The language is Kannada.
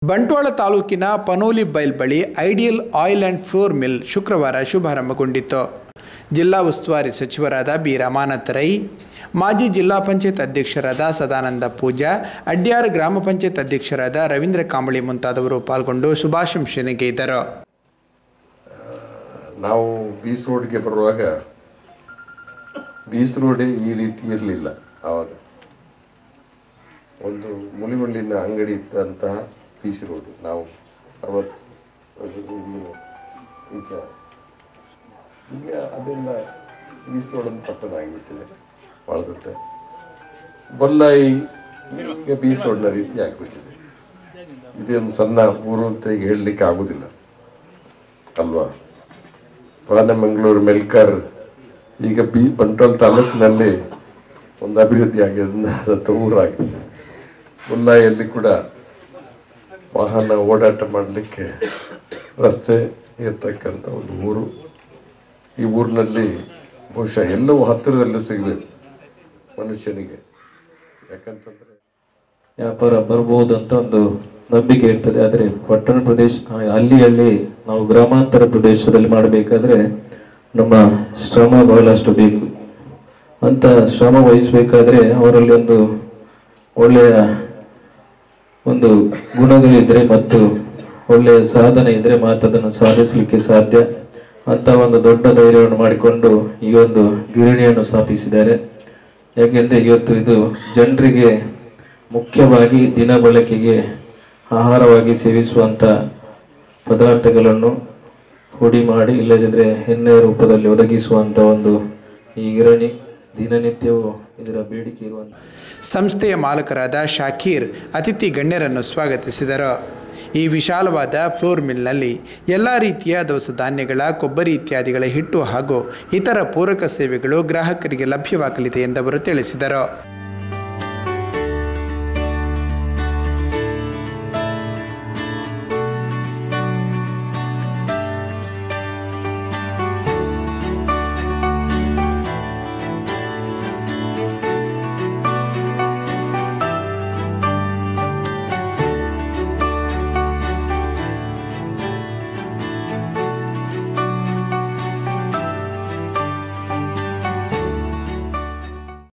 ಬಂಟ್ವಾಳ ತಾಲೂಕಿನ ಪನೋಲಿ ಬೈಲ್ ಬಳಿ ideal oil and flour mill ಶುಕ್ರವಾರ ಶುಭಾರಂಭಗೊಂಡಿತ್ತು ಜಿಲ್ಲಾ ಉಸ್ತುವಾರಿ ಸಚಿವರಾದ ಬಿ ರಮಾನಾಥ ರೈ ಮಾಜಿ ಜಿಲ್ಲಾ ಪಂಚಾಯತ್ ಅಧ್ಯಕ್ಷರಾದ ಸದಾನಂದ ಪೂಜಾ ಅಡ್ಯಾರ್ ಗ್ರಾಮ ಪಂಚಾಯತ್ ಅಧ್ಯಕ್ಷರಾದ ರವೀಂದ್ರ ಕಾಂಬಳಿ ಮುಂತಾದವರು ಪಾಲ್ಗೊಂಡು ಶುಭಾಶಂಸನೆ ಗೈದರು ನಾವು ಬೀಸ್ ರೋಡ್ಗೆ ಬರುವಾಗ ಬೀಸ್ ರೋಡೇ ಈ ರೀತಿ ಇರಲಿಲ್ಲ ಆವಾಗ ಒಂದು ಮುಳಿಮುಳ್ಳಿನ ಅಂಗಡಿ ಇದ್ದಂತಹ ಬೀಸ್ ರೋಡ್ ನಾವು ಅರವತ್ತು ವರ್ಷದ ಹಿಂದಿನ ಈಗ ಈಗ ಅದೆಲ್ಲ ಬೀಸ್ ರೋಡ್ ಒಂದು ಪಟ್ಟಣ ಆಗಿಬಿಟ್ಟಿದೆ ಭಾಳ ದೊಡ್ಡ ಬೊಲ್ಲಾಯಿ ಈಗ ಬೀಸ್ ರೋಡ್ನ ರೀತಿ ಆಗಿಬಿಟ್ಟಿದೆ ಇದೇನು ಸಣ್ಣ ಊರು ಅಂತ ಈಗ ಹೇಳಲಿಕ್ಕೆ ಆಗುದಿಲ್ಲ ಅಲ್ವಾ ಮಂಗಳೂರು ಮೆಲ್ಕರ್ ಈಗ ಬಿ ಬಂಟ್ವಾಳ ತಾಲೂಕಿನಲ್ಲಿ ಒಂದು ಅಭಿವೃದ್ಧಿ ಆಗಿದೆ ಊರಾಗಿದೆ ಮುಲ್ಲಾಯಲ್ಲಿ ಕೂಡ ವಾಹನ ಓಡಾಟ ಮಾಡಲಿಕ್ಕೆ ರಸ್ತೆ ಇರ್ತಕ್ಕಂಥ ಒಂದು ಊರು ಈ ಊರಿನಲ್ಲಿ ಬಹುಶಃ ಎಲ್ಲವೂ ಹತ್ತಿರದಲ್ಲಿ ಸಿಗಬೇಕು ಮನುಷ್ಯನಿಗೆ ಯಾಕಂತಂದ್ರೆ ವ್ಯಾಪಾರ ಬರ್ಬೋದು ಅಂತ ಒಂದು ನಂಬಿಕೆ ಇರ್ತದೆ ಆದರೆ ಪಟ್ಟಣ ಪ್ರದೇಶ ಅಲ್ಲಿ ಅಲ್ಲಿ ನಾವು ಗ್ರಾಮಾಂತರ ಪ್ರದೇಶದಲ್ಲಿ ಮಾಡಬೇಕಾದ್ರೆ ನಮ್ಮ ಶ್ರಮ ಬಹಳಷ್ಟು ಬೇಕು ಅಂತ ಶ್ರಮ ವಹಿಸಬೇಕಾದ್ರೆ ಅವರಲ್ಲಿ ಒಂದು ಒಳ್ಳೆಯ ಒಂದು ಗುಣಗಳಿದ್ರೆ ಮತ್ತು ಒಳ್ಳೆಯ ಸಾಧನೆ ಇದ್ರೆ ಮಾತ್ರ ಅದನ್ನು ಸಾಧಿಸಲಿಕ್ಕೆ ಸಾಧ್ಯ ಅಂತ ಒಂದು ದೊಡ್ಡ ಧೈರ್ಯವನ್ನು ಮಾಡಿಕೊಂಡು ಈ ಒಂದು ಗಿರಣಿಯನ್ನು ಸ್ಥಾಪಿಸಿದ್ದಾರೆ ಯಾಕೆಂದ್ರೆ ಇವತ್ತು ಇದು ಜನರಿಗೆ ಮುಖ್ಯವಾಗಿ ದಿನ ಬಳಕೆಗೆ ಆಹಾರವಾಗಿ ಸೇವಿಸುವಂತ ಪದಾರ್ಥಗಳನ್ನು ಹುಡಿ ಮಾಡಿ ಇಲ್ಲದಿದ್ರೆ ಎಣ್ಣೆ ರೂಪದಲ್ಲಿ ಒದಗಿಸುವಂತ ಒಂದು ಈ ಗಿರಣಿ ದಿನನಿತ್ಯವೂ ಇದರ ಬೇಡಿಕೆ ಇರುವಂತ ಸಂಸ್ಥೆಯ ಮಾಲಕರಾದ ಶಾಕೀರ್ ಅತಿಥಿ ಗಣ್ಯರನ್ನು ಸ್ವಾಗತಿಸಿದರು ಈ ವಿಶಾಲವಾದ ಫ್ಲೋರ್ ಮಿಲ್ನಲ್ಲಿ ಎಲ್ಲ ರೀತಿಯ ದವಸ ಧಾನ್ಯಗಳ ಕೊಬ್ಬರಿ ಇತ್ಯಾದಿಗಳ ಹಿಟ್ಟು ಹಾಗೂ ಇತರ ಪೂರಕ ಸೇವೆಗಳು ಗ್ರಾಹಕರಿಗೆ ಲಭ್ಯವಾಗಲಿದೆ ಎಂದವರು ತಿಳಿಸಿದರು